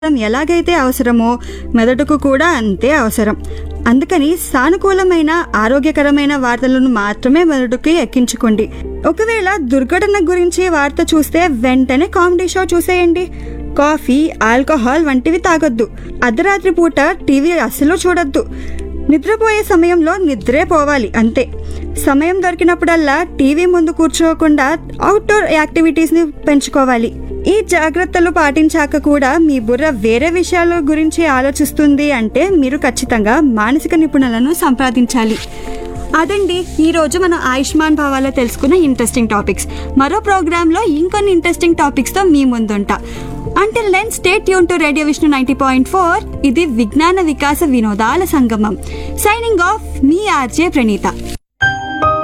ఎలాగైతే అవసరమో మెదడుకు కూడా అంతే అవసరం అందుకని సానుకూలమైన ఆరోగ్యకరమైన వార్తలను మాత్రమే మెదడుకి ఎక్కించుకోండి ఒకవేళ దుర్ఘటన గురించి వార్త చూస్తే వెంటనే కామెడీ షో చూసేయండి కాఫీ ఆల్కహాల్ వంటివి తాగొద్దు అర్ధరాత్రి పూట టీవీ అస్సలు చూడొద్దు నిద్రపోయే సమయంలో నిద్రే పోవాలి అంతే సమయం దొరికినప్పుడల్లా టీవీ ముందు కూర్చోకుండా అవుట్డోర్ యాక్టివిటీస్ని పెంచుకోవాలి ఈ జాగ్రత్తలు పాటించాక కూడా మీ బుర్ర వేరే విషయాల గురించి ఆలోచిస్తుంది అంటే మీరు ఖచ్చితంగా మానసిక నిపుణులను సంప్రదించాలి అదండి ఈరోజు మనం ఆయుష్మాన్ భావాలో తెలుసుకున్న ఇంట్రెస్టింగ్ టాపిక్స్ మరో ప్రోగ్రాంలో ఇంకొన్ని ఇంట్రెస్టింగ్ టాపిక్స్తో మీ ముందుంటా until then stay tune to radio Vishnu ninety point four ఇది విజ్ఞాన వికాస వినోదాల సంగమం సైనింగ్ ఆఫ్ మీ ఆర్జే ప్రణీత